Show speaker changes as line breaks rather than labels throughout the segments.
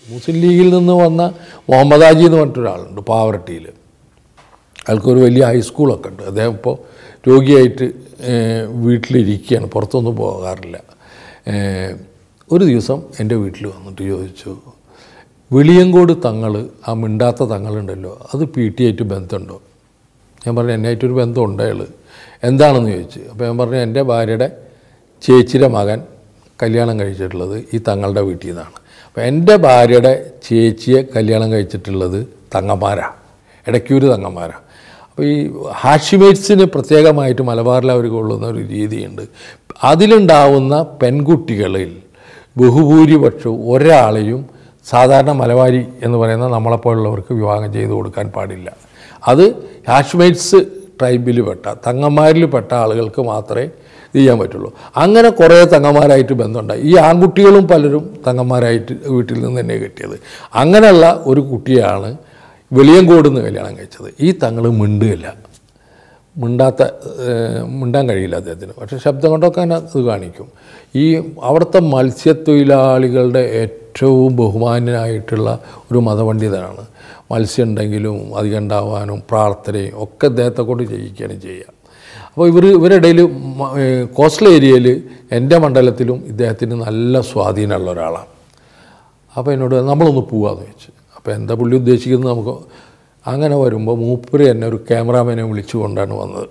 മുസ്ലിം ലീഗിൽ നിന്ന് വന്ന മുഹമ്മദ് ഹാജി എന്ന് പറഞ്ഞിട്ടൊരാളുണ്ട് പാവറട്ടിയിൽ അയാൾക്കൊരു വലിയ ഹൈസ്കൂളൊക്കെ ഉണ്ട് അദ്ദേഹം ഇപ്പോൾ രോഗിയായിട്ട് ഏഹ്, വീട്ടിലിരിക്കുകയാണ് പുറത്തൊന്നും പോകാറില്ല ഏഹ്, ഒരു ദിവസം എൻ്റെ വീട്ടിൽ വന്നിട്ട് ചോദിച്ചു വെളിയങ്കോട് തങ്ങൾ ആ മിണ്ടാത്ത തങ്ങളുണ്ടല്ലോ അത് പി ടി ആയിട്ട് ബന്ധമുണ്ടോ ഞാൻ പറഞ്ഞു എന്നായിട്ടൊരു ബന്ധമുണ്ട് അയാൾ എന്താണെന്ന് ചോദിച്ചു അപ്പോൾ ഞാൻ പറഞ്ഞു എൻ്റെ ഭാര്യയുടെ ചേച്ചിയുടെ മകൻ കല്യാണം കഴിച്ചിട്ടുള്ളത് ഈ തങ്ങളുടെ വീട്ടിൽ നിന്നാണ് അപ്പോൾ എൻ്റെ ഭാര്യയുടെ ചേച്ചിയെ കല്യാണം കഴിച്ചിട്ടുള്ളത് തങ്ങന്മാരാണ് ഇടയ്ക്കൂര് തങ്ങന്മാരാണ് അപ്പോൾ ഈ ഹാഷിമേറ്റ്സിന് പ്രത്യേകമായിട്ട് മലബാറിൽ അവർ കൊള്ളുന്ന ഒരു രീതിയുണ്ട് അതിലുണ്ടാവുന്ന പെൺകുട്ടികളിൽ ബഹുഭൂരിപക്ഷവും ഒരാളെയും സാധാരണ മലബാരി എന്ന് പറയുന്ന നമ്മളെപ്പോലുള്ളവർക്ക് വിവാഹം ചെയ്തു കൊടുക്കാൻ പാടില്ല അത് ഹാഷ്മേറ്റ്സ് ട്രൈബിൽ പെട്ട തങ്ങന്മാരിൽ പെട്ട ആളുകൾക്ക് മാത്രമേ ഇത് ചെയ്യാൻ പറ്റുള്ളൂ അങ്ങനെ കുറേ തങ്ങന്മാരായിട്ട് ബന്ധമുണ്ടായി ഈ ആൺകുട്ടികളും പലരും തങ്ങന്മാരായിട്ട് വീട്ടിൽ നിന്ന് തന്നെ കിട്ടിയത് അങ്ങനെയുള്ള ഒരു കുട്ടിയാണ് വെളിയങ്കോട് നിന്ന് കല്യാണം കഴിച്ചത് ഈ തങ്ങൾ മിണ്ടുകയില്ല മിണ്ടാത്ത ഏഹ്, മിണ്ടാൻ കഴിയില്ല അദ്ദേഹത്തിന് പക്ഷേ ശബ്ദം കൊണ്ടൊക്കെ തന്നെ അത് കാണിക്കും ഈ അവിടുത്തെ മത്സ്യത്തൊഴിലാളികളുടെ ഏറ്റവും ബഹുമാന്യനായിട്ടുള്ള ഒരു മതപണ്ഡിതനാണ് മത്സ്യം ഉണ്ടെങ്കിലും അധികം ഉണ്ടാവാനും പ്രാർത്ഥനയും ഒക്കെ അദ്ദേഹത്തെ കൊണ്ട് ചെയ്യിക്കുകയാണ് ചെയ്യുക അപ്പോൾ ഇവർ ഇവരുടെ ഇടയിൽ കോസ്റ്റൽ ഏരിയയിൽ എൻ്റെ മണ്ഡലത്തിലും ഇദ്ദേഹത്തിന് നല്ല സ്വാധീനമുള്ള ഒരാളാണ് അപ്പോൾ എന്നോട് നമ്മളൊന്ന് പോവാന്ന് ചോദിച്ചു അപ്പോൾ എന്താ പുള്ളി ഉദ്ദേശിക്കുന്നത് നമുക്ക് അങ്ങനെ വരുമ്പോൾ മൂപ്പര് എന്നെ ഒരു ക്യാമറാമാനെ വിളിച്ചുകൊണ്ടാണ് വന്നത്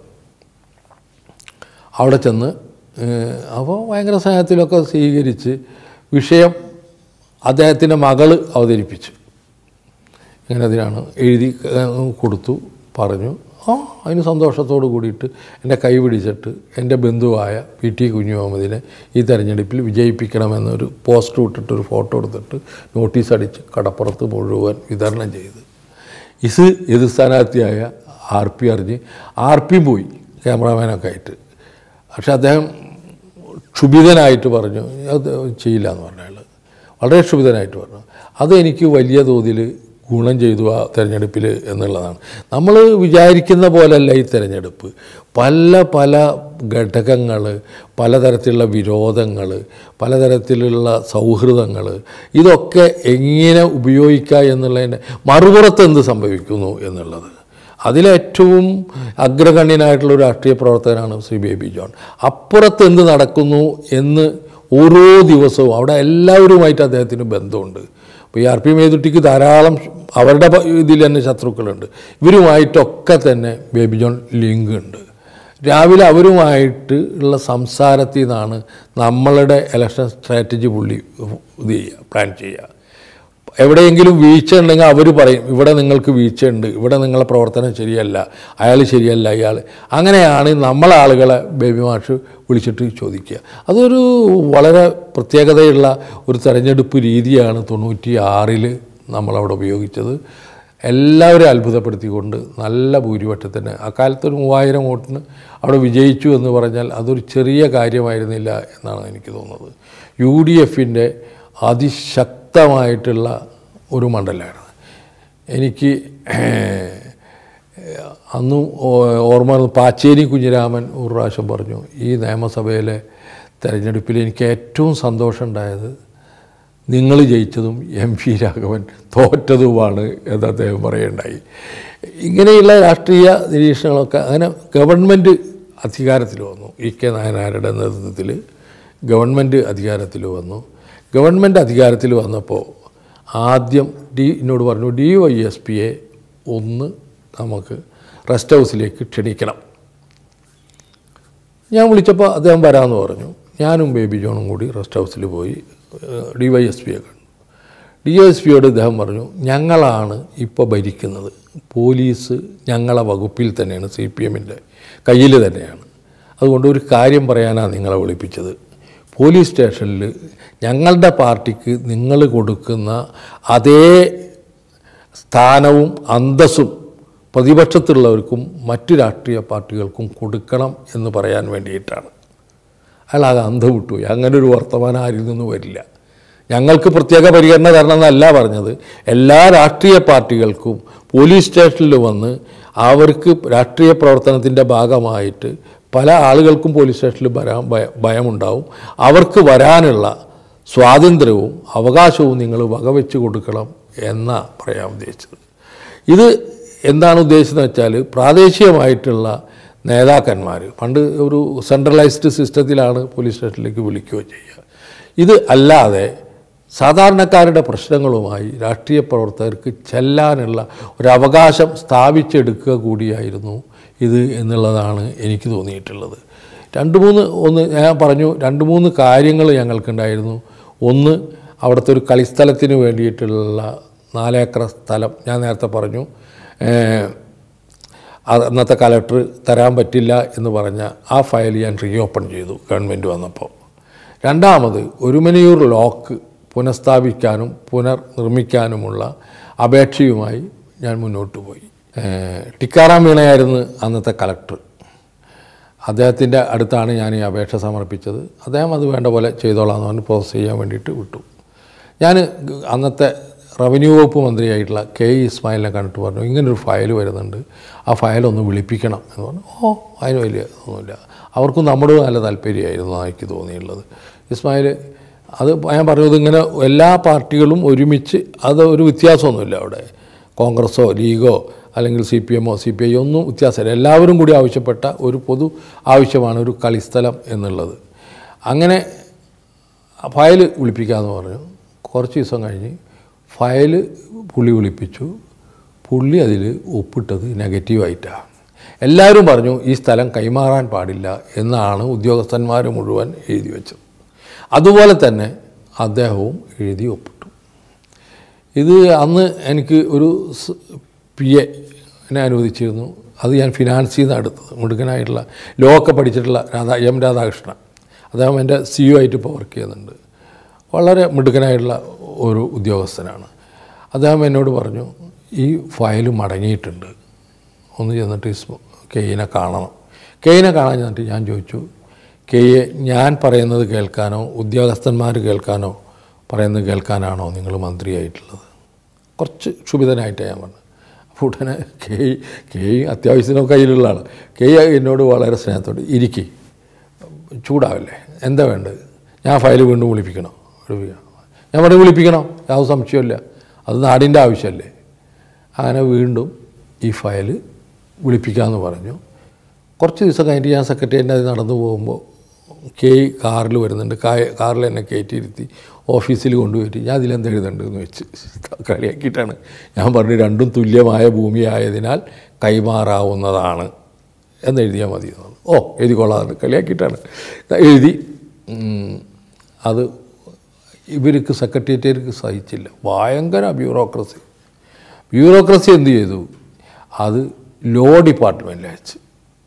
അവിടെ ചെന്ന് ഏഹ്, അപ്പോൾ ഭയങ്കര സ്നേഹത്തിലൊക്കെ സ്വീകരിച്ച് വിഷയം അദ്ദേഹത്തിൻ്റെ മകള് അവതരിപ്പിച്ചു ഇങ്ങനെ അതിനാണ് എഴുതി ഏഹ്, കൊടുത്തു പറഞ്ഞു ആ അതിന് സന്തോഷത്തോട് കൂടിയിട്ട് എൻ്റെ കൈ പിടിച്ചിട്ട് എൻ്റെ ബന്ധുവായ പി ടി കുഞ്ഞു മുഹമ്മദിനെ ഈ തെരഞ്ഞെടുപ്പിൽ വിജയിപ്പിക്കണമെന്നൊരു പോസ്റ്റർ ഇട്ടിട്ട് ഒരു ഫോട്ടോ എടുത്തിട്ട് നോട്ടീസ് അടിച്ച് കടപ്പുറത്ത് മുഴുവൻ വിതരണം ചെയ്ത് ഇത് എതിർ സ്ഥാനാർത്ഥിയായ ആർ പി അറിഞ്ഞ് ആർ പി പോയി ക്യാമറാമാനൊക്കെ ആയിട്ട് പക്ഷെ അദ്ദേഹം ക്ഷുഭിതനായിട്ട് പറഞ്ഞു അത് ചെയ്യില്ല എന്ന് പറഞ്ഞ അയാൾ വളരെ ക്ഷുഭിതനായിട്ട് പറഞ്ഞു അത് എനിക്ക് വലിയ തോതിൽ ഗുണം ചെയ്തു ആ തെരഞ്ഞെടുപ്പിൽ എന്നുള്ളതാണ് നമ്മൾ വിചാരിക്കുന്ന പോലല്ല ഈ തെരഞ്ഞെടുപ്പ് പല പല ഘടകങ്ങൾ പലതരത്തിലുള്ള വിരോധങ്ങൾ പലതരത്തിലുള്ള സൗഹൃദങ്ങൾ ഇതൊക്കെ എങ്ങനെ ഉപയോഗിക്കുക എന്നുള്ളതിൻ്റെ മറുപുറത്ത് എന്ത് സംഭവിക്കുന്നു എന്നുള്ളത് അതിലേറ്റവും അഗ്രഗണ്യനായിട്ടുള്ള ഒരു രാഷ്ട്രീയ പ്രവർത്തകനാണ് ശ്രീ ബേബി ജോൺ അപ്പുറത്ത് എന്ത് നടക്കുന്നു എന്ന് ഓരോ ദിവസവും അവിടെ എല്ലാവരുമായിട്ട് അദ്ദേഹത്തിന് ബന്ധമുണ്ട് ഇപ്പോൾ ഈ ആർ പി മേതുട്ടിക്ക് ധാരാളം അവരുടെ പ- ഇതിൽ തന്നെ ശത്രുക്കളുണ്ട് ഇവരുമായിട്ടൊക്കെ തന്നെ ബേബി ജോൺ ലിങ്ക് ഉണ്ട് രാവിലെ അവരുമായിട്ട് ഉള്ള സംസാരത്തിൽ നിന്നാണ് നമ്മളുടെ ഇലക്ഷൻ സ്ട്രാറ്റജി പുള്ളി ഇത് ചെയ്യുക പ്ലാൻ ചെയ്യുക എവിടെയെങ്കിലും വീഴ്ച ഉണ്ടെങ്കിൽ അവർ പറയും ഇവിടെ നിങ്ങൾക്ക് വീഴ്ചയുണ്ട് ഇവിടെ നിങ്ങളെ പ്രവർത്തനം ശരിയല്ല അയാൾ ശരിയല്ല ഇയാൾ അങ്ങനെയാണ് നമ്മളെ ആളുകളെ ബേബി മാഷ് വിളിച്ചിട്ട് ചോദിക്കുക അതൊരു വളരെ പ്രത്യേകതയുള്ള ഒരു തെരഞ്ഞെടുപ്പ് രീതിയാണ് തൊണ്ണൂറ്റി ആറിൽ നമ്മളവിടെ ഉപയോഗിച്ചത് എല്ലാവരും അത്ഭുതപ്പെടുത്തിക്കൊണ്ട് നല്ല ഭൂരിപക്ഷത്തിന് അക്കാലത്ത് ഒരു മൂവായിരം വോട്ടിന് അവിടെ വിജയിച്ചു എന്ന് പറഞ്ഞാൽ അതൊരു ചെറിയ കാര്യമായിരുന്നില്ല എന്നാണ് എനിക്ക് തോന്നുന്നത് യു ഡി എഫിൻ്റെ അതിശക്തമായിട്ടുള്ള ഒരു മണ്ഡലമാണ് എനിക്ക് അന്നും ഓ- ഓർമ്മ വന്നു പാച്ചേരി കുഞ്ഞിരാമൻ ഒരു പ്രാവശ്യം പറഞ്ഞു ഈ നിയമസഭയിലെ തെരഞ്ഞെടുപ്പിൽ എനിക്ക് ഏറ്റവും സന്തോഷം ഉണ്ടായത് നിങ്ങൾ ജയിച്ചതും എം പി രാഘവൻ തോറ്റതുമാണ് എന്ന് അദ്ദേഹം പറയുണ്ടായി ഇങ്ങനെയുള്ള രാഷ്ട്രീയ നിരീക്ഷണങ്ങളൊക്കെ അങ്ങനെ ഗവൺമെൻറ് അധികാരത്തിൽ വന്നു ഇ കെ നായനാരുടെ നേതൃത്വത്തിൽ ഗവൺമെൻറ് അധികാരത്തിൽ വന്നു ഗവൺമെൻറ് അധികാരത്തിൽ വന്നപ്പോൾ ആദ്യം ഡി എന്നോട് പറഞ്ഞു ഡി വൈ എസ് പിയെ ഒന്ന് നമുക്ക് റെസ്റ്റ് ഹൗസിലേക്ക് ക്ഷണിക്കണം ഞാൻ വിളിച്ചപ്പോൾ അദ്ദേഹം വരാമെന്ന് പറഞ്ഞു ഞാനും ബേബി ജോണും കൂടി റെസ്റ്റ് ഹൗസിൽ പോയി ഡി വൈ എസ് പിയെ കണ്ടു ഡി എസ് പിയോട് ഇദ്ദേഹം പറഞ്ഞു ഞങ്ങളാണ് ഇപ്പോൾ ഭരിക്കുന്നത് പോലീസ് ഞങ്ങളെ വകുപ്പിൽ തന്നെയാണ് സി പി എമ്മിൻ്റെ കയ്യിൽ തന്നെയാണ് അതുകൊണ്ട് ഒരു കാര്യം പറയാനാണ് നിങ്ങളെ വിളിപ്പിച്ചത് പോലീസ് സ്റ്റേഷനിൽ ഞങ്ങളുടെ പാർട്ടിക്ക് നിങ്ങൾ കൊടുക്കുന്ന അതേ സ്ഥാനവും അന്തസ്സും പ്രതിപക്ഷത്തുള്ളവർക്കും മറ്റു രാഷ്ട്രീയ പാർട്ടികൾക്കും കൊടുക്കണം എന്ന് പറയാൻ വേണ്ടിയിട്ടാണ് അയാൾ ആകെ അന്ധ വിട്ടുപോയി അങ്ങനെ ഒരു വർത്തമാനം ആരിൽ നിന്ന് വരില്ല ഞങ്ങൾക്ക് പ്രത്യേക പരിഗണന തരണം എന്നല്ല പറഞ്ഞത് എല്ലാ രാഷ്ട്രീയ പാർട്ടികൾക്കും പോലീസ് സ്റ്റേഷനിൽ വന്ന് അവർക്ക് രാഷ്ട്രീയ പ്രവർത്തനത്തിൻ്റെ ഭാഗമായിട്ട് പല ആളുകൾക്കും പോലീസ് സ്റ്റേഷനിൽ വരാൻ ഭയ ഭയമുണ്ടാവും അവർക്ക് വരാനുള്ള സ്വാതന്ത്ര്യവും അവകാശവും നിങ്ങൾ വകവെച്ച് കൊടുക്കണം എന്ന പറയാൻ ഉദ്ദേശിച്ചത് ഇത് എന്താണ് ഉദ്ദേശിച്ചതെന്ന് വെച്ചാൽ പ്രാദേശികമായിട്ടുള്ള നേതാക്കന്മാർ പണ്ട് ഒരു സെൻട്രലൈസ്ഡ് സിസ്റ്റത്തിലാണ് പോലീസ് സ്റ്റേഷനിലേക്ക് വിളിക്കുകയോ ചെയ്യുക ഇത് അല്ലാതെ സാധാരണക്കാരുടെ പ്രശ്നങ്ങളുമായി രാഷ്ട്രീയ പ്രവർത്തകർക്ക് ചെല്ലാനുള്ള ഒരു അവകാശം സ്ഥാപിച്ചെടുക്കുക കൂടിയായിരുന്നു ഇത് എന്നുള്ളതാണ് എനിക്ക് തോന്നിയിട്ടുള്ളത് രണ്ട് മൂന്ന് ഒന്ന് ഞാൻ പറഞ്ഞു രണ്ട് മൂന്ന് കാര്യങ്ങൾ ഞങ്ങൾക്കുണ്ടായിരുന്നു ഒന്ന് അവിടുത്തെ ഒരു കളിസ്ഥലത്തിന് വേണ്ടിയിട്ടുള്ള നാലേക്കർ സ്ഥലം ഞാൻ നേരത്തെ പറഞ്ഞു ഏഹ്, അത് അന്നത്തെ കലക്ടർ തരാൻ പറ്റില്ല എന്ന് പറഞ്ഞ ആ ഫയൽ ഞാൻ റീ ഓപ്പൺ ചെയ്തു ഗവൺമെൻറ് വന്നപ്പോൾ രണ്ടാമത് ഒരുമനയൂർ ലോക്ക് പുനഃസ്ഥാപിക്കാനും പുനർനിർമ്മിക്കാനുമുള്ള അപേക്ഷയുമായി ഞാൻ മുന്നോട്ട് പോയി ഏഹ്, ടിക്കാറാം മീണയായിരുന്നു അന്നത്തെ കലക്ടർ അദ്ദേഹത്തിൻ്റെ അടുത്താണ് ഞാൻ ഈ അപേക്ഷ സമർപ്പിച്ചത് അദ്ദേഹം അത് വേണ്ട പോലെ ചെയ്തോളാം എന്ന് പറഞ്ഞ് പ്രോസസ് ചെയ്യാൻ വേണ്ടിയിട്ട് വിട്ടു ഞാൻ അന്നത്തെ റവന്യൂ വകുപ്പ് മന്ത്രിയായിട്ടുള്ള കെ ഇ ഇസ്മായിലിനെ കണ്ടിട്ട് പറഞ്ഞു ഇങ്ങനൊരു ഫയൽ വരുന്നുണ്ട് ആ ഫയൽ ഒന്ന് വിളിപ്പിക്കണം എന്ന് പറഞ്ഞു ഓ അതിന് വലിയ ഒന്നുമില്ല അവർക്കും നമ്മുടെ നല്ല താല്പര്യമായിരുന്നു എന്നാണ് എനിക്ക് തോന്നിയിട്ടുള്ളത് ഇസ്മായിൽ അത് ഞാൻ പറഞ്ഞത് ഇങ്ങനെ എല്ലാ പാർട്ടികളും ഒരുമിച്ച് അത് ഒരു വ്യത്യാസമൊന്നുമില്ല അവിടെ കോൺഗ്രസ്സോ ലീഗോ അല്ലെങ്കിൽ സി പി എമ്മോ സി പി ഐ ഒന്നും വ്യത്യാസമില്ല എല്ലാവരും കൂടി ആവശ്യപ്പെട്ട ഒരു പൊതു ആവശ്യമാണ് ഒരു കളിസ്ഥലം എന്നുള്ളത് അങ്ങനെ ഫയൽ വിളിപ്പിക്കാമെന്ന് പറഞ്ഞു കുറച്ച് ദിവസം കഴിഞ്ഞ് ഫയൽ പുള്ളി വിളിപ്പിച്ചു പുള്ളി അതിൽ ഒപ്പിട്ടത് നെഗറ്റീവായിട്ടാണ് എല്ലാവരും പറഞ്ഞു ഈ സ്ഥലം കൈമാറാൻ പാടില്ല എന്നാണ് ഉദ്യോഗസ്ഥന്മാർ മുഴുവൻ എഴുതി വെച്ചത് അതുപോലെ തന്നെ അദ്ദേഹവും എഴുതി ഒപ്പിട്ടു ഇത് അന്ന് എനിക്ക് ഒരു പി എന്നെ അനുവദിച്ചിരുന്നു അത് ഞാൻ ഫിനാൻസിൽ നിന്ന് എടുത്തത് മിടുക്കനായിട്ടുള്ള ലോ ഒക്കെ പഠിച്ചിട്ടുള്ള രാധാ എം രാധാകൃഷ്ണൻ അദ്ദേഹം എൻ്റെ സി യു ആയിട്ട് ഇപ്പോൾ വർക്ക് ചെയ്യുന്നുണ്ട് വളരെ മിടുക്കനായിട്ടുള്ള ഒരു ഉദ്യോഗസ്ഥനാണ് അദ്ദേഹം എന്നോട് പറഞ്ഞു ഈ ഫയൽ മടങ്ങിയിട്ടുണ്ട് ഒന്ന് ചെന്നിട്ട് ഇസ്മ കെയിനെ കാണണം കെയിനെ കാണാൻ ചെന്നിട്ട് ഞാൻ ചോദിച്ചു കെയെ ഞാൻ പറയുന്നത് കേൾക്കാനോ ഉദ്യോഗസ്ഥന്മാർ കേൾക്കാനോ പറയുന്നത് കേൾക്കാനാണോ നിങ്ങൾ മന്ത്രിയായിട്ടുള്ളത് കുറച്ച് ക്ഷുഭിതനായിട്ടാണ് ഞാൻ പറഞ്ഞത് അപ്പോൾ ഉടനെ കെ കെ അത്യാവശ്യത്തിനൊക്കെ കയ്യിലുള്ളതാണ് കെ എന്നോട് വളരെ സ്നേഹത്തോട് ഇരിക്കി ചൂടാവില്ലേ എന്താ വേണ്ടത് ഞാൻ ഫയൽ വീണ്ടും വിളിപ്പിക്കണോ വിളിപ്പിക്കണം ഞാൻ പറഞ്ഞു വിളിപ്പിക്കണോ യാതൊരു സംശയമില്ല അത് നാടിൻ്റെ ആവശ്യമല്ലേ അങ്ങനെ വീണ്ടും ഈ ഫയൽ വിളിപ്പിക്കാമെന്ന് പറഞ്ഞു കുറച്ച് ദിവസം കഴിഞ്ഞിട്ട് ഞാൻ സെക്രട്ടേറിയറ്റിൻ്റെ അത് നടന്നു പോകുമ്പോൾ കെ കാറിൽ വരുന്നുണ്ട് കാ- കാറിൽ എന്നെ കയറ്റിയിരുത്തി ഓഫീസിൽ കൊണ്ടുപോയിട്ട് ഞാൻ അതിലെന്ത് എഴുതണ്ടെന്ന് വെച്ച് കളിയാക്കിയിട്ടാണ് ഞാൻ പറഞ്ഞു രണ്ടും തുല്യമായ ഭൂമിയായതിനാൽ കൈമാറാവുന്നതാണ് എന്നെഴുതിയാൽ മതി എന്ന് പറഞ്ഞു. ഓ എഴുതിക്കൊള്ളാതെ കളിയാക്കിയിട്ടാണ് എഴുതി ഉം, അത് ഇവർക്ക് സെക്രട്ടേറിയറ്റുകാർക്ക് സഹിച്ചില്ല ഭയങ്കര ബ്യൂറോക്രസി ബ്യൂറോക്രസി എന്ത് ചെയ്തു അത് ലോ ഡിപ്പാർട്ട്മെൻറ്റിൽ അയച്ച്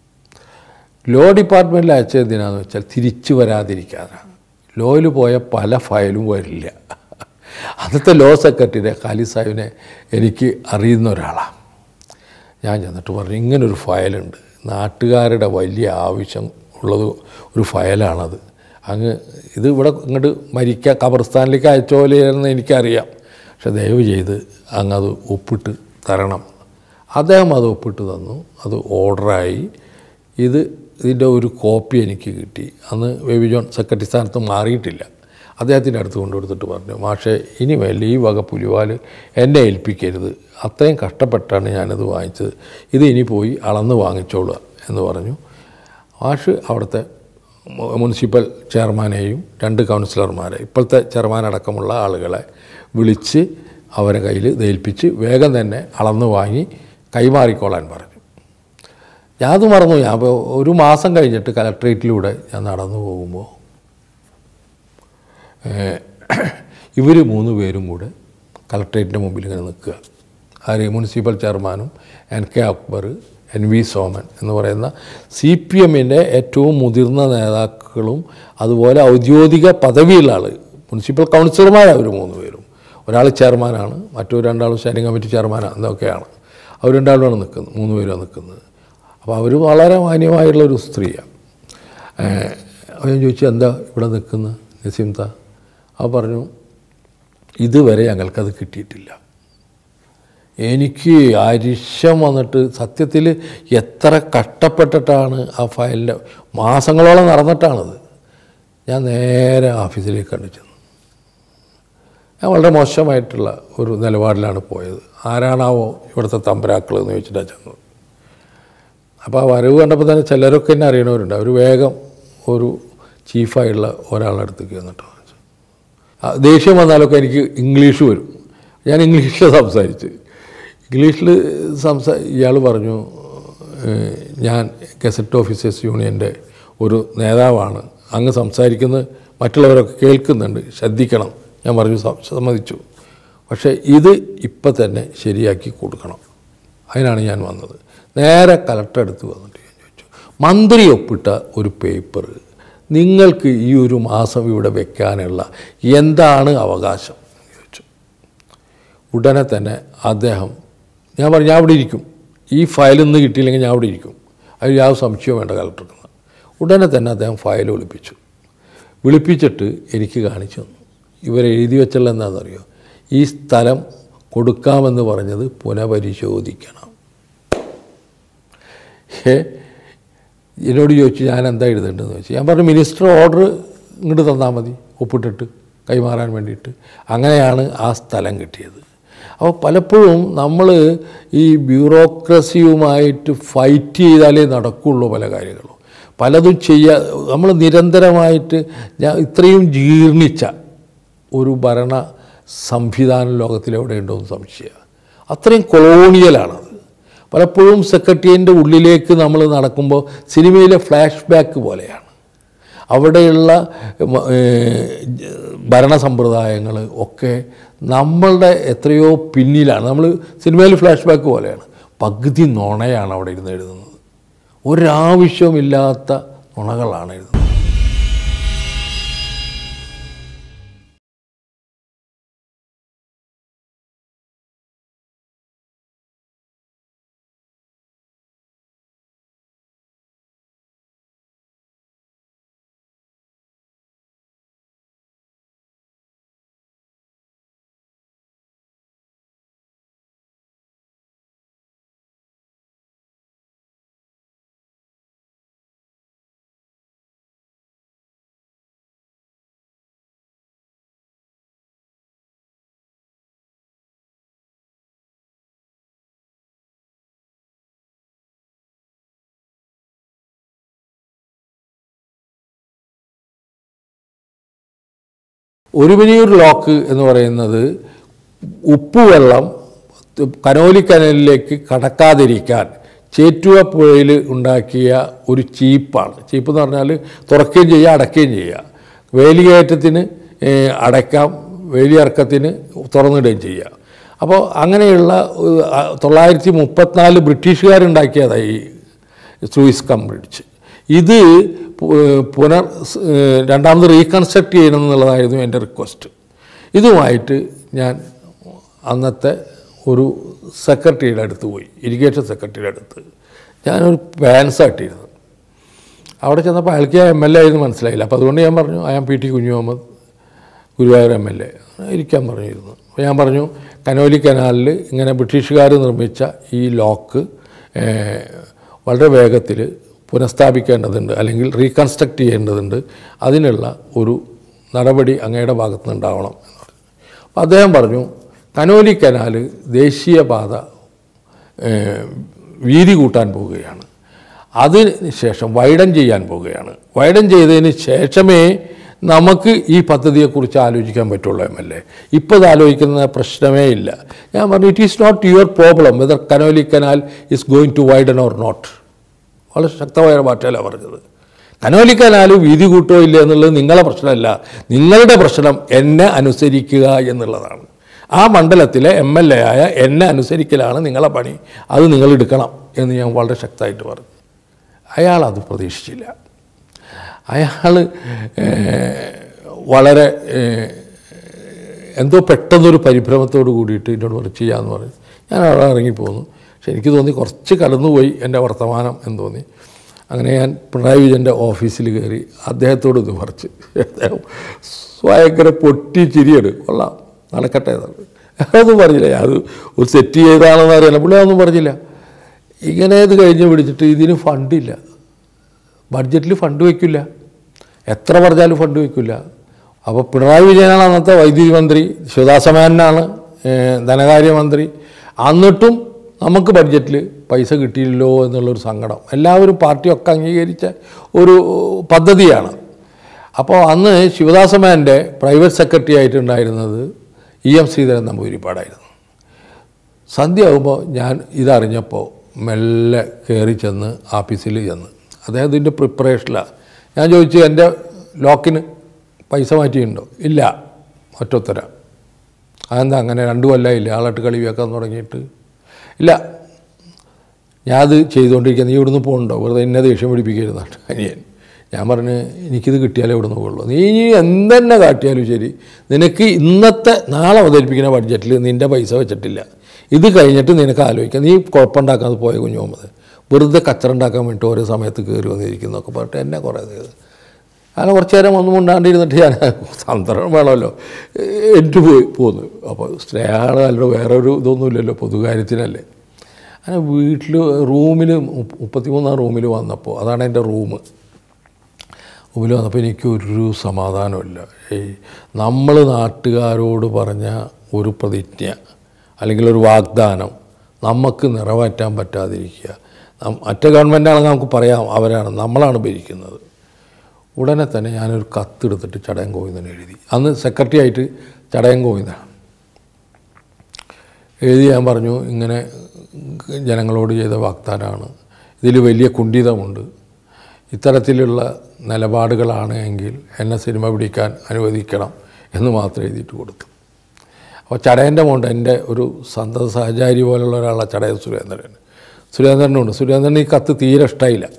ലോ ഡിപ്പാർട്ട്മെൻറ്റിൽ അയച്ചത് എന്തിനാന്ന് വെച്ചാൽ തിരിച്ചു വരാതിരിക്കാനാണ് ലോയിൽ പോയ പല ഫയലും വരില്ല അന്നത്തെ ലോ സെക്രട്ടറി ഖാലി സാഹിബിനെ എനിക്ക് അറിയുന്ന ഒരാളാണ് ഞാൻ ചെന്നിട്ട് പറഞ്ഞു ഇങ്ങനൊരു ഫയലുണ്ട് നാട്ടുകാരുടെ വലിയ ആവശ്യം ഉള്ളത് ഒരു ഫയലാണത് അങ്ങ് ഇത് ഇവിടെ ഇങ്ങോട്ട് മരിക്കുക ഖബർസ്ഥാനിലേക്ക് അയച്ച പോലെയാണെന്ന് എനിക്കറിയാം പക്ഷെ ദയവ് ചെയ്ത് അങ്ങ് അത് ഒപ്പിട്ട് തരണം അദ്ദേഹം അത് ഒപ്പിട്ട് തന്നു അത് ഓർഡറായി ഇത് ഇതിൻ്റെ ഒരു കോപ്പി എനിക്ക് കിട്ടി അന്ന് ബേബി ജോൺ സെക്രട്ടറി സ്ഥാനത്ത് മാറിയിട്ടില്ല അദ്ദേഹത്തിൻ്റെ അടുത്ത് കൊണ്ടുകൊടുത്തിട്ട് പറഞ്ഞു മാഷെ ഇനി മേലെ ഈ വക പുലിവാൽ എന്നെ ഏൽപ്പിക്കരുത് അത്രയും കഷ്ടപ്പെട്ടാണ് ഞാനത് വാങ്ങിച്ചത് ഇത് ഇനി പോയി അളന്ന് വാങ്ങിച്ചോളുക എന്ന് പറഞ്ഞു മാഷ് അവിടുത്തെ മു- മുനിസിപ്പൽ ചെയർമാനെയും രണ്ട് കൗൺസിലർമാരെ ഇപ്പോഴത്തെ ചെയർമാൻ അടക്കമുള്ള ആളുകളെ വിളിച്ച് അവരെ കയ്യിൽ ഏൽപ്പിച്ച് വേഗം തന്നെ അളന്ന് വാങ്ങി കൈമാറിക്കോളാൻ പറഞ്ഞു ഞാൻ അത് മറന്നു ഞാൻ ഇപ്പോൾ ഒരു മാസം കഴിഞ്ഞിട്ട് കലക്ട്രേറ്റിലൂടെ ഞാൻ നടന്നു പോകുമ്പോൾ ഇവർ മൂന്ന് പേരും കൂടെ കലക്ട്രേറ്റിൻ്റെ മുമ്പിൽ ഇങ്ങനെ നിൽക്കുക ആര് മുനിസിപ്പൽ ചെയർമാനും N K Akbar N V Soman എന്ന് പറയുന്ന സി പി എമ്മിൻ്റെ ഏറ്റവും മുതിർന്ന നേതാക്കളും അതുപോലെ ഔദ്യോഗിക പദവിയുള്ള ആൾ മുനിസിപ്പൽ കൗൺസിലർമാരാണ് അവർ മൂന്ന് പേരും ഒരാൾ ചെയർമാനാണ് മറ്റൊരു രണ്ടാളും സ്റ്റാൻഡിംഗ് കമ്മിറ്റി ചെയർമാനാണ് എന്നൊക്കെയാണ് അവർ രണ്ടാളുമാണ് നിൽക്കുന്നത് മൂന്ന് പേരാണ് നിൽക്കുന്നത് അപ്പോൾ അവർ വളരെ മാന്യമായിട്ടുള്ള ഒരു സ്ത്രീയാണ് അപ്പോൾ ഞാൻ ചോദിച്ചു എന്താ ഇവിടെ നിൽക്കുന്നത് നസീംത അവ പറഞ്ഞു ഇതുവരെ ഞങ്ങൾക്കത് കിട്ടിയിട്ടില്ല എനിക്ക് അരിശം വന്നിട്ട് സത്യത്തിൽ എത്ര കഷ്ടപ്പെട്ടിട്ടാണ് ആ ഫയലിൻ്റെ മാസങ്ങളോളം നടന്നിട്ടാണത് ഞാൻ നേരെ ഓഫീസിലേക്ക് കണ്ടു ചെന്നു ഞാൻ വളരെ മോശമായിട്ടുള്ള ഒരു നിലപാടിലാണ് പോയത് ആരാണാവോ ഇവിടുത്തെ തമ്പരാക്കൾ എന്ന് ചോദിച്ചിട്ടാണ് ചെന്നത് അപ്പോൾ ആ വരവ് കണ്ടപ്പോൾ തന്നെ ചിലരൊക്കെ എന്നെ അറിയണവരുണ്ട് അവർ വേഗം ഒരു ചീഫായുള്ള ഒരാളുടെ അടുത്തേക്ക് വന്നിട്ട് ആ, ദേഷ്യം വന്നാലൊക്കെ എനിക്ക് ഇംഗ്ലീഷ് വരും ഞാൻ ഇംഗ്ലീഷിൽ സംസാരിച്ച് ഇംഗ്ലീഷിൽ സംസാ ഇയാൾ പറഞ്ഞു ഏഹ്, ഞാൻ ഗസറ്റ് ഓഫീസേഴ്സ് യൂണിയൻ്റെ ഒരു നേതാവാണ് അങ്ങ് സംസാരിക്കുന്നത് മറ്റുള്ളവരൊക്കെ കേൾക്കുന്നുണ്ട് ശ്രദ്ധിക്കണം ഞാൻ പറഞ്ഞു സം- സമ്മതിച്ചു പക്ഷേ ഇത് ഇപ്പം തന്നെ ശരിയാക്കി കൊടുക്കണം അതിനാണ് ഞാൻ വന്നത് നേരെ കലക്ടർ അടുത്ത് വന്നിട്ട് ഞാൻ ചോദിച്ചു മന്ത്രി ഒപ്പിട്ട ഒരു പേപ്പർ നിങ്ങൾക്ക് ഈ ഒരു മാസം ഇവിടെ വെക്കാനുള്ള എന്താണ് അവകാശം എന്ന് ചോദിച്ചു ഉടനെ തന്നെ അദ്ദേഹം ഞാൻ പറഞ്ഞു ഞാൻ അവിടെ ഇരിക്കും ഈ ഫയൽ ഇന്ന് കിട്ടിയില്ലെങ്കിൽ ഞാൻ അവിടെ ഇരിക്കും അതിൽ യാതൊരു സംശയവും വേണ്ട കലക്ടർക്ക് ഉടനെ തന്നെ അദ്ദേഹം ഫയൽ വിളിപ്പിച്ചു വിളിപ്പിച്ചിട്ട് എനിക്ക് കാണിച്ചു തന്നു ഇവരെഴുതി വെച്ചുള്ള എന്താണെന്നറിയോ ഈ സ്ഥലം കൊടുക്കാമെന്ന് പറഞ്ഞത് പുനഃപരിശോധിക്കണം ഏ എന്നോട് ചോദിച്ചു ഞാൻ എന്താ എഴുതേണ്ടതെന്ന് ചോദിച്ചു ഞാൻ പറഞ്ഞു മിനിസ്റ്റർ ഓർഡർ ഇങ്ങോട്ട് തന്നാൽ മതി ഒപ്പിട്ടിട്ട് കൈമാറാൻ വേണ്ടിയിട്ട് അങ്ങനെയാണ് ആ സ്ഥലം കിട്ടിയത് അപ്പോൾ പലപ്പോഴും നമ്മൾ ഈ ബ്യൂറോക്രസിയുമായിട്ട് ഫൈറ്റ് ചെയ്താലേ നടക്കുള്ളൂ പല കാര്യങ്ങളും പലതും ചെയ്യാ നമ്മൾ നിരന്തരമായിട്ട് ഞാൻ ഇത്രയും ജീർണിച്ച ഒരു ഭരണ സംവിധാനം ലോകത്തിലെവിടെ ഉണ്ടോ എന്ന് സംശയമാണ് അത്രയും കൊളോണിയലാണത് പലപ്പോഴും സെക്രട്ടേറിയറ്റിൻ്റെ ഉള്ളിലേക്ക് നമ്മൾ നടക്കുമ്പോൾ സിനിമയിലെ ഫ്ലാഷ് ബാക്ക് പോലെയാണ് അവിടെയുള്ള മ- ഏഹ് ജ- ഭരണ സമ്പ്രദായങ്ങൾ ഒക്കെ നമ്മളുടെ എത്രയോ പിന്നിലാണ് നമ്മൾ സിനിമയിൽ ഫ്ലാഷ് ബാക്ക് പോലെയാണ് പകുതി നുണയാണ് അവിടെ ഇരുന്ന് എഴുതുന്നത് ഒരാവശ്യമില്ലാത്ത നുണകളാണ് എഴുതുന്നത് ഒരുമിനിയൂർ ലോക്ക് എന്ന് പറയുന്നത് ഉപ്പുവെള്ളം കനോലി കനലിലേക്ക് കടക്കാതിരിക്കാൻ ചേറ്റുവ പുഴയിൽ ഉണ്ടാക്കിയ ഒരു ചീപ്പാണ് ചീപ്പ് എന്ന് പറഞ്ഞാൽ തുറക്കുകയും ചെയ്യുക അടയ്ക്കുകയും ചെയ്യുക വേലികയറ്റത്തിന് ഏഹ്, അടയ്ക്കാം വേലിയിറക്കത്തിന് തുറന്നിടുകയും ചെയ്യുക അപ്പോൾ അങ്ങനെയുള്ള ഒരു, ആ, തൊള്ളായിരത്തി മുപ്പത്തിനാല് ബ്രിട്ടീഷുകാരുണ്ടാക്കിയതാണ് ഈ സൂയിസ് കം ബ്രിഡ്ജ് ഇത് പു- പുനർ സ്- ഏഹ് രണ്ടാമത് റീകൺസ്ട്രക്ട് ചെയ്യണം എന്നുള്ളതായിരുന്നു എൻ്റെ റിക്വസ്റ്റ് ഇതുമായിട്ട് ഞാൻ അന്നത്തെ ഒരു സെക്രട്ടറിയുടെ അടുത്ത് പോയി ഇറിഗേഷൻ സെക്രട്ടറിയുടെ അടുത്ത് ഞാനൊരു പാൻസ് ഇട്ടിരുന്നു അവിടെ ചെന്നപ്പോൾ അയാൾക്ക് എം എൽ എ ആയിരുന്നു മനസ്സിലായില്ല അപ്പോൾ അതുകൊണ്ട് ഞാൻ പറഞ്ഞു അയാൾ P T Kunju Muhammad Guruvayur M L A ഇരിക്കാൻ പറഞ്ഞിരുന്നു അപ്പോൾ ഞാൻ പറഞ്ഞു കനോലി കനാലിൽ ഇങ്ങനെ ബ്രിട്ടീഷുകാർ നിർമ്മിച്ച ഈ ലോക്ക് ഏഹ്, വളരെ വേഗത്തിൽ പുനഃസ്ഥാപിക്കേണ്ടതുണ്ട് അല്ലെങ്കിൽ റീകൺസ്ട്രക്റ്റ് ചെയ്യേണ്ടതുണ്ട് അതിനുള്ള ഒരു നടപടി അങ്ങയുടെ ഭാഗത്തു നിന്നുണ്ടാവണം എന്ന് പറഞ്ഞു അപ്പോൾ അദ്ദേഹം പറഞ്ഞു കനോലി കനാൽ ദേശീയപാത ഏഹ്, വീതി കൂട്ടാൻ പോവുകയാണ് അതിന് ശേഷം വൈഡൻ ചെയ്യാൻ പോവുകയാണ് വൈഡൻ ചെയ്തതിന് ശേഷമേ നമുക്ക് ഈ പദ്ധതിയെക്കുറിച്ച് ആലോചിക്കാൻ പറ്റുള്ളൂ എം എൽ എ ഇപ്പോൾ ഇത് ആലോചിക്കുന്ന പ്രശ്നമേ ഇല്ല ഞാൻ പറഞ്ഞു it is not your problem whether Conolly canal is going to widen or not വളരെ ശക്തമായ ഭാഷയിലാണ് പറഞ്ഞത് കനോലി കനാൽ വീതി കൂട്ടോ ഇല്ല എന്നുള്ളത് നിങ്ങളെ പ്രശ്നമല്ല നിങ്ങളുടെ പ്രശ്നം എന്നെ അനുസരിക്കുക എന്നുള്ളതാണ് ആ മണ്ഡലത്തിലെ എം എൽ എ ആയ എന്നെ അനുസരിക്കലാണ് നിങ്ങളെ പണി അത് നിങ്ങൾ എടുക്കണം എന്ന് ഞാൻ വളരെ ശക്തമായിട്ട് പറഞ്ഞു അയാൾ അത് പ്രതീക്ഷിച്ചില്ല അയാൾ വളരെ ഏഹ്, എന്തോ പെട്ടെന്നൊരു പരിഭ്രമത്തോട് കൂടിയിട്ട് എന്നോട് പറഞ്ഞു ചെയ്യാമെന്ന് പറഞ്ഞു ഞാൻ അവിടെ ഇറങ്ങിപ്പോന്നു പക്ഷെ എനിക്ക് തോന്നി കുറച്ച് കടന്നുപോയി എൻ്റെ വർത്തമാനം എന്ന് തോന്നി അങ്ങനെ ഞാൻ പിണറായി വിജയൻ്റെ ഓഫീസിൽ കയറി അദ്ദേഹത്തോട് ഇത് പറിച്ച് അദ്ദേഹം ഭയങ്കര പൊട്ടി ചിരിയാണ് കൊള്ളാം നടക്കട്ടെ എന്നാണ് അതൊന്നും പറഞ്ഞില്ല അത് ഒരു സെറ്റ് ചെയ്താണെന്ന് അറിയില്ല പുള്ളി അതൊന്നും പറഞ്ഞില്ല ഇങ്ങനെ ഇത് കഴിഞ്ഞ് പിടിച്ചിട്ട് ഇതിന് ഫണ്ടില്ല ബഡ്ജറ്റിൽ ഫണ്ട് വയ്ക്കില്ല എത്ര പറഞ്ഞാലും ഫണ്ട് വയ്ക്കില്ല അപ്പോൾ പിണറായി വിജയനാണ് അന്നത്തെ വൈദ്യുതി മന്ത്രി ശിവദാസമേനനാണ് ഏഹ്, ധനകാര്യമന്ത്രി എന്നിട്ടും നമുക്ക് ബഡ്ജറ്റിൽ പൈസ കിട്ടിയില്ലല്ലോ എന്നുള്ളൊരു സങ്കടം എല്ലാവരും പാർട്ടിയൊക്കെ അംഗീകരിച്ച ഒരു പദ്ധതിയാണ് അപ്പോൾ അന്ന് ശിവദാസമേൻ്റെ പ്രൈവറ്റ് സെക്രട്ടറി ആയിട്ടുണ്ടായിരുന്നത് ഇ എം ശ്രീധരൻ നമ്പൂതിരിപ്പാടായിരുന്നു സന്ധ്യ ആകുമ്പോൾ ഞാൻ ഇതറിഞ്ഞപ്പോൾ മെല്ലെ കയറി ചെന്ന് ആഫീസിൽ ചെന്ന് അദ്ദേഹം ഇതിൻ്റെ പ്രിപ്പറേഷനിലാണ് ഞാൻ ചോദിച്ചു എൻ്റെ ലോക്കിന് പൈസ മാറ്റിയിട്ടുണ്ടോ ഇല്ല ഒറ്റൊത്തര അതെന്താ അങ്ങനെ രണ്ട് കൊല്ലമായില്ലേ ആളായിട്ട് കളി വെക്കാൻ തുടങ്ങിയിട്ട് ഇല്ല ഞാൻ അത് ചെയ്തുകൊണ്ടിരിക്കുക നീ ഇവിടുന്ന് പോകുന്നുണ്ടോ വെറുതെ എന്നെ ദേഷ്യം പിടിപ്പിക്കരുതാണ് അനിയൻ ഞാൻ പറഞ്ഞ് എനിക്കിത് കിട്ടിയാലേ ഇവിടുന്ന് പോകുള്ളൂ നീ ഇനി എന്തെന്നെ കാട്ടിയാലും ശരി നിനക്ക് ഇന്നത്തെ നാളെ അവതരിപ്പിക്കുന്ന ബഡ്ജറ്റിൽ നിൻ്റെ പൈസ വെച്ചിട്ടില്ല ഇത് കഴിഞ്ഞിട്ട് നിനക്ക് ആലോചിക്കാം നീ കുഴപ്പമുണ്ടാക്കാതെ പോയ കുഞ്ഞു മുഹമ്മദ് വെറുതെ കച്ചറ ഉണ്ടാക്കാൻ വേണ്ടിയിട്ട് ഓരോ സമയത്ത് കയറി വന്നിരിക്കുന്നൊക്കെ പറഞ്ഞിട്ട് എന്നെ കുറേ ചെയ്ത് അങ്ങനെ കുറച്ച് നേരം ഒന്നും ഉണ്ടാണ്ടിരുന്നിട്ട് ഞാൻ സന്തരണം വേണമല്ലോ എനിക്ക് പോയി പോന്നു അപ്പോൾ സ്നേഹമാണ് അല്ല വേറെ ഒരു ഇതൊന്നുമില്ലല്ലോ പൊതുകാര്യത്തിനല്ലേ അങ്ങനെ വീട്ടിൽ റൂമിൽ മുപ്പത്തിമൂന്നാം റൂമിൽ വന്നപ്പോൾ അതാണ് എൻ്റെ റൂം റൂമിൽ വന്നപ്പോൾ എനിക്കൊരു സമാധാനമില്ല ഈ നമ്മൾ നാട്ടുകാരോട് പറഞ്ഞ ഒരു പ്രതിജ്ഞ അല്ലെങ്കിൽ ഒരു വാഗ്ദാനം നമുക്ക് നിറവേറ്റാൻ പറ്റാതിരിക്കുക നം- മറ്റ ഗവൺമെൻറ്റാണെങ്കിൽ നമുക്ക് പറയാം അവരാണ് നമ്മളാണ് ഭരിക്കുന്നത് ഉടനെ തന്നെ ഞാനൊരു കത്തെടുത്തിട്ട് ചടയം ഗോവിന്ദൻ എഴുതി അന്ന് സെക്രട്ടറി ആയിട്ട് ചടയം ഗോവിന്ദനാണ് എഴുതി ഞാൻ പറഞ്ഞു ഇങ്ങനെ ജനങ്ങളോട് ചെയ്ത വാഗ്ദാനമാണ് ഇതിൽ വലിയ കുണ്ഠിതമുണ്ട് ഇത്തരത്തിലുള്ള നിലപാടുകളാണ് എങ്കിൽ എന്നെ സിനിമ പിടിക്കാൻ അനുവദിക്കണം എന്ന് മാത്രം എഴുതിയിട്ട് കൊടുത്തു അപ്പോൾ ചടയൻ്റെ മോണ്ട് എൻ്റെ ഒരു സന്തത സഹചാരി പോലുള്ള ഒരാളാണ് ചടയൻ സുരേന്ദ്രൻ സുരേന്ദ്രനുണ്ട് സുരേന്ദ്രന് ഈ കത്ത് തീരെ ഇഷ്ടമായില്ല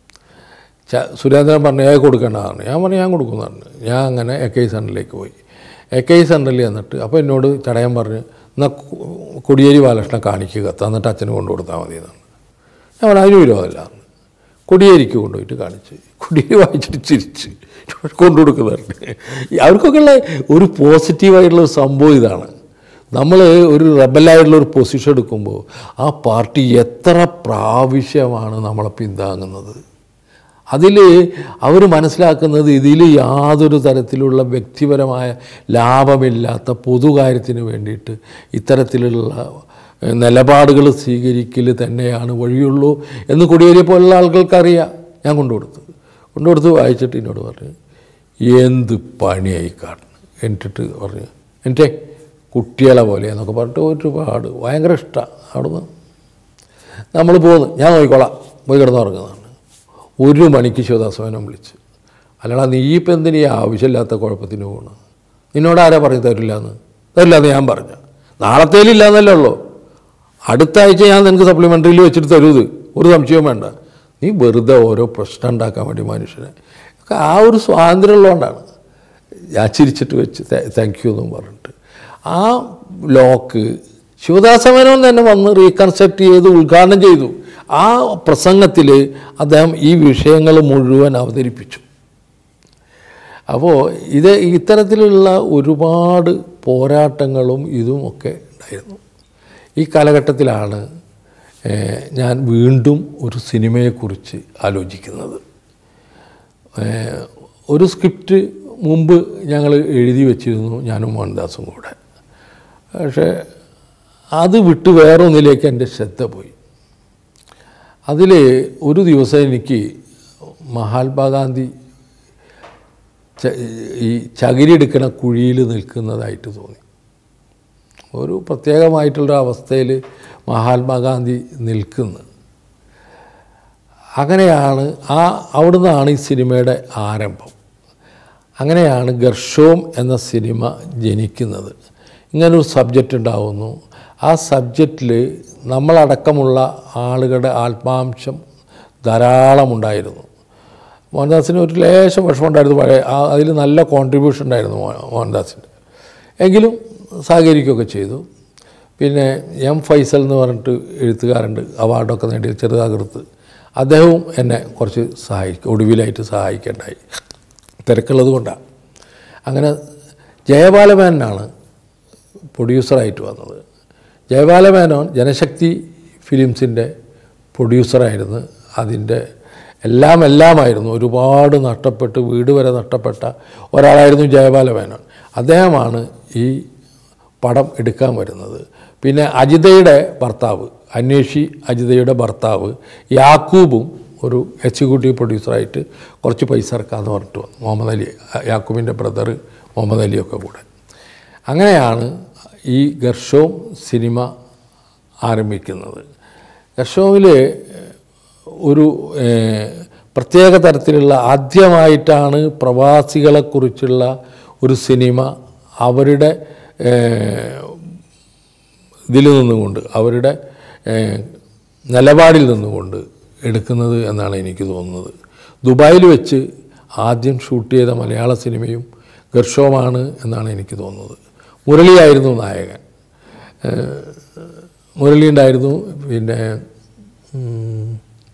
ച സുരേന്ദ്രൻ പറഞ്ഞു ഏ കൊടുക്കേണ്ടതാണ് ഞാൻ പറഞ്ഞു ഞാൻ കൊടുക്കുന്നതാണ് ഞാൻ അങ്ങനെ എ കെ സെൻറ്ററിലേക്ക് പോയി എ കെ സെൻറ്ററിൽ ചെന്നിട്ട് അപ്പോൾ എന്നോട് ചടയൻ പറഞ്ഞ് എന്നാൽ കൊടിയേരി ബാലകൃഷ്ണനെ കാണിക്കുക കത്ത് എന്നിട്ട് അച്ഛന് കൊണ്ടു കൊടുത്താൽ മതി എന്നാണ് ഞാൻ പറഞ്ഞു അതിന് വിരോധമല്ല കൊടിയേരിക്ക് കൊണ്ടുപോയിട്ട് കാണിച്ച് കൊടിയേരി വായിച്ചിട്ട് ചിരിച്ച് കൊണ്ടു കൊടുക്കുന്നുണ്ട് അവർക്കൊക്കെ ഉള്ള ഒരു പോസിറ്റീവായിട്ടുള്ള ഒരു സംഭവം ഇതാണ് നമ്മൾ ഒരു റബലായിട്ടുള്ള ഒരു പൊസിഷൻ എടുക്കുമ്പോൾ ആ പാർട്ടി എത്ര പ്രാവശ്യമാണ് നമ്മളെ പിന്താങ്ങുന്നത് അതിൽ അവർ മനസ്സിലാക്കുന്നത് ഇതിൽ യാതൊരു തരത്തിലുള്ള വ്യക്തിപരമായ ലാഭമില്ലാത്ത പൊതുകാര്യത്തിന് വേണ്ടിയിട്ട് ഇത്തരത്തിലുള്ള ഏഹ്, നിലപാടുകൾ സ്വീകരിക്കൽ തന്നെയാണ് വഴിയുള്ളൂ എന്ന് കൊടിയേരിയെ പോലുള്ള ആളുകൾക്കറിയാം ഞാൻ കൊണ്ടുകൊടുത്തു കൊണ്ടുകൊടുത്ത് വായിച്ചിട്ട് എന്നോട് പറഞ്ഞു എന്ത് പണിയായി കാണുന്നു എന്നിട്ട് പറഞ്ഞു എൻ്റെ കുട്ടികളെ പോലെ എന്നൊക്കെ പറഞ്ഞിട്ട് ഒരുപാട് ഭയങ്കര ഇഷ്ടമാണ് അവിടുന്ന് നമ്മൾ പോകുന്നു ഞാൻ നോക്കിക്കോളാം പോയി കിടന്നുറങ്ങുന്നതാണ് ഒരു മണിക്ക് ശിവദാസവനം വിളിച്ച് അല്ലടാ നീ ഇപ്പം എന്തിനീ ആവശ്യമില്ലാത്ത കുഴപ്പത്തിന് പോകണം നിന്നോട് ആരാ പറഞ്ഞു തരില്ല എന്ന് തരില്ല എന്ന് ഞാൻ പറഞ്ഞു നാളത്തേലില്ല എന്നല്ലേ ഉള്ളൂ അടുത്ത ആഴ്ച ഞാൻ നിനക്ക് സപ്ലിമെൻ്ററിയിൽ വെച്ചിട്ട് തരൂത് ഒരു സംശയവും വേണ്ട നീ വെറുതെ ഓരോ പ്രശ്നം ഉണ്ടാക്കാൻ വേണ്ടി മനുഷ്യനെ ഒക്കെ ആ ഒരു സ്വാതന്ത്ര്യം ഉള്ളതുകൊണ്ടാണ് ഞാൻ ചിരിച്ചിട്ട് വെച്ച് താങ്ക് യു എന്നും പറഞ്ഞിട്ട് ആ ലോക്ക് ശിവദാസമേനോൻ തന്നെ വന്ന് റീകൺസ്ട്രക്ട് ചെയ്ത് ഉദ്ഘാടനം ചെയ്തു ആ പ്രസംഗത്തിൽ അദ്ദേഹം ഈ വിഷയങ്ങൾ മുഴുവൻ അവതരിപ്പിച്ചു അപ്പോൾ ഇത് ഇത്തരത്തിലുള്ള ഒരുപാട് പോരാട്ടങ്ങളും ഇതുമൊക്കെ ഉണ്ടായിരുന്നു ഈ കാലഘട്ടത്തിലാണ് ഏഹ്, ഞാൻ വീണ്ടും ഒരു സിനിമയെക്കുറിച്ച് ആലോചിക്കുന്നത് ഏഹ്, ഒരു സ്ക്രിപ്റ്റ് മുമ്പ് ഞങ്ങൾ എഴുതി വെച്ചിരുന്നു ഞാനും മോഹൻദാസും കൂടെ പക്ഷേ അത് വിട്ട് വേറെ ഒന്നിലേക്ക് എൻ്റെ ശ്രദ്ധ പോയി അതിൽ ഒരു ദിവസം എനിക്ക് മഹാത്മാഗാന്ധി ച- ഈ ചകിരി എടുക്കണ കുഴിയിൽ നിൽക്കുന്നതായിട്ട് തോന്നി ഒരു പ്രത്യേകമായിട്ടുള്ള അവസ്ഥയിൽ മഹാത്മാഗാന്ധി നിൽക്കുന്നത് അങ്ങനെയാണ് ആ അവിടുന്നാണ് ഈ സിനിമയുടെ ആരംഭം അങ്ങനെയാണ് ഗർഷോം എന്ന സിനിമ ജനിക്കുന്നത് ഇങ്ങനൊരു സബ്ജക്റ്റ് ഉണ്ടാവുന്നു ആ സബ്ജക്റ്റിൽ നമ്മളടക്കമുള്ള ആളുകളുടെ ആത്മാംശം ധാരാളമുണ്ടായിരുന്നു മോഹൻദാസിന് ഒരു ലേശം വിഷമമുണ്ടായിരുന്നു പഴയ അതിൽ നല്ല കോൺട്രിബ്യൂഷൻ ഉണ്ടായിരുന്നു മോ- മോഹൻദാസിൻ്റെ എങ്കിലും സഹകരിക്കുകയൊക്കെ ചെയ്തു പിന്നെ എം ഫൈസൽ എന്ന് പറഞ്ഞിട്ട് എഴുത്തുകാരുണ്ട് അവാർഡൊക്കെ നേടിയ ചെറുതാകൃത്ത് അദ്ദേഹവും എന്നെ കുറച്ച് സഹായിക്കും ഒടുവിലായിട്ട് സഹായിക്കേണ്ടായി തിരക്കുള്ളത് കൊണ്ടാണ് അങ്ങനെ ജയബാലമേനനാണ് പ്രൊഡ്യൂസറായിട്ട് വന്നത് ജയബാലമേനോൻ ജനശക്തി ഫിലിംസിൻ്റെ പ്രൊഡ്യൂസറായിരുന്നു അതിൻ്റെ എല്ലാം എല്ലാമായിരുന്നു ഒരുപാട് നഷ്ടപ്പെട്ട് വീട് വരെ നഷ്ടപ്പെട്ട ഒരാളായിരുന്നു ജയപാല മേനോൻ അദ്ദേഹമാണ് ഈ പടം എടുക്കാൻ വരുന്നത് പിന്നെ അജിതയുടെ ഭർത്താവ് അന്വേഷി അജിതയുടെ ഭർത്താവ് യാക്കൂബും ഒരു എക്സിക്യൂട്ടീവ് പ്രൊഡ്യൂസറായിട്ട് കുറച്ച് പൈസ ഇറക്കാമെന്ന് പറഞ്ഞിട്ട് വന്നു മുഹമ്മദ് അലി യാക്കൂബിൻ്റെ ബ്രദർ മുഹമ്മദ് അലിയൊക്കെ കൂടെ അങ്ങനെയാണ് ഈ ഗർഷോം സിനിമ ആരംഭിക്കുന്നത് ഗർഷോമിൽ ഒരു ഏഹ്, പ്രത്യേക തരത്തിലുള്ള ആദ്യമായിട്ടാണ് പ്രവാസികളെക്കുറിച്ചുള്ള ഒരു സിനിമ അവരുടെ ഏഹ്, ഇതിൽ നിന്നുകൊണ്ട് അവരുടെ ഏഹ്, നിലപാടിൽ നിന്നുകൊണ്ട് എടുക്കുന്നത് എന്നാണ് എനിക്ക് തോന്നുന്നത് ദുബായിൽ വെച്ച് ആദ്യം ഷൂട്ട് ചെയ്ത മലയാള സിനിമയും ഗർഷോമാണ് എന്നാണ് എനിക്ക് തോന്നുന്നത് മുരളിയായിരുന്നു നായകൻ ഏഹ്, മുരളി ഉണ്ടായിരുന്നു പിന്നെ ഉം,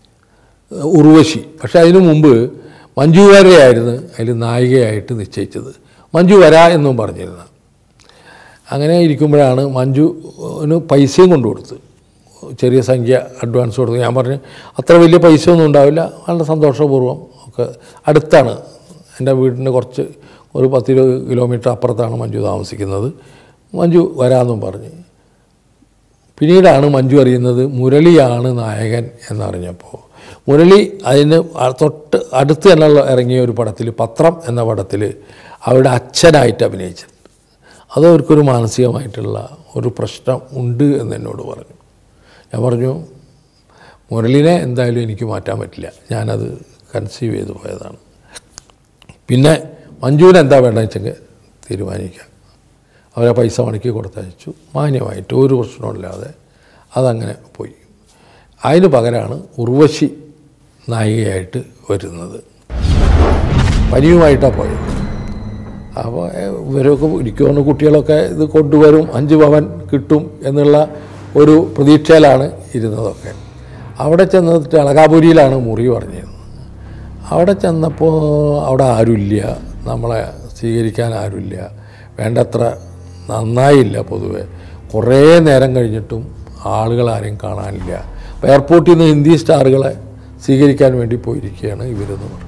ഉർവശി പക്ഷേ അതിനു മുമ്പ് മഞ്ജു വാര്യയായിരുന്നു അതിൽ നായികയായിട്ട് നിശ്ചയിച്ചത് മഞ്ജു വരാ എന്നും പറഞ്ഞിരുന്നു അങ്ങനെ ഇരിക്കുമ്പോഴാണ് മഞ്ജുവിന് പൈസയും കൊണ്ടു കൊടുത്ത് ചെറിയ സംഖ്യ അഡ്വാൻസ് കൊടുത്തു ഞാൻ പറഞ്ഞു അത്ര വലിയ പൈസ ഒന്നും ഉണ്ടാവില്ല വളരെ സന്തോഷപൂർവ്വം ഒക്കെ അടുത്താണ് എൻ്റെ വീടിന് കുറച്ച് ഒരു പത്തിരുപത് കിലോമീറ്റർ അപ്പുറത്താണ് മഞ്ജു താമസിക്കുന്നത് മഞ്ജു വരാമെന്നും പറഞ്ഞ് പിന്നീടാണ് മഞ്ജു അറിയുന്നത് മുരളിയാണ് നായകൻ എന്നറിഞ്ഞപ്പോൾ മുരളി അതിന് അ- തൊട്ട് അടുത്ത് തന്നെ ഇറങ്ങിയ ഒരു പടത്തിൽ പത്രം എന്ന പടത്തിൽ അവരുടെ അച്ഛനായിട്ട് അഭിനയിച്ചിട്ടുണ്ട് അത് അവർക്കൊരു മാനസികമായിട്ടുള്ള ഒരു പ്രശ്നം ഉണ്ട് എന്ന് എന്നോട് പറഞ്ഞു ഞാൻ പറഞ്ഞു മുരളിനെ എന്തായാലും എനിക്ക് മാറ്റാൻ പറ്റില്ല ഞാനത് കൺസീവ് ചെയ്ത് പോയതാണ് പിന്നെ മഞ്ജുവിന് എന്താ വേണ്ടത് വെച്ചെങ്കിൽ തീരുമാനിക്കാം അവരെ പൈസ മടക്കി കൊടുത്തയച്ചു മാന്യമായിട്ട് ഒരു പ്രശ്നമില്ലാതെ അതങ്ങനെ പോയി അതിന് പകരമാണ് ഉർവശി നായികയായിട്ട് വരുന്നത് പനിയുമായിട്ടാണ് പോയത് അപ്പോൾ ഇവരൊക്കെ എനിക്ക് തോന്നുന്നു കുട്ടികളൊക്കെ ഇത് കൊണ്ടുവരും അഞ്ച് പവൻ കിട്ടും എന്നുള്ള ഒരു പ്രതീക്ഷയിലാണ് ഇരുന്നതൊക്കെ അവിടെ ചെന്നിട്ട് അളകാപുരിയിലാണ് മുറി പറഞ്ഞിരുന്നത് അവിടെ ചെന്നപ്പോൾ അവിടെ ആരുമില്ല നമ്മളെ സ്വീകരിക്കാൻ ആരുമില്ല വേണ്ടത്ര നന്നായില്ല പൊതുവെ കുറേ നേരം കഴിഞ്ഞിട്ടും ആളുകൾ ആരെയും കാണാനില്ല അപ്പോൾ എയർപോർട്ടിൽ നിന്ന് ഹിന്ദി സ്റ്റാറുകളെ സ്വീകരിക്കാൻ വേണ്ടി പോയിരിക്കുകയാണ് ഇവരെന്ന് പറഞ്ഞു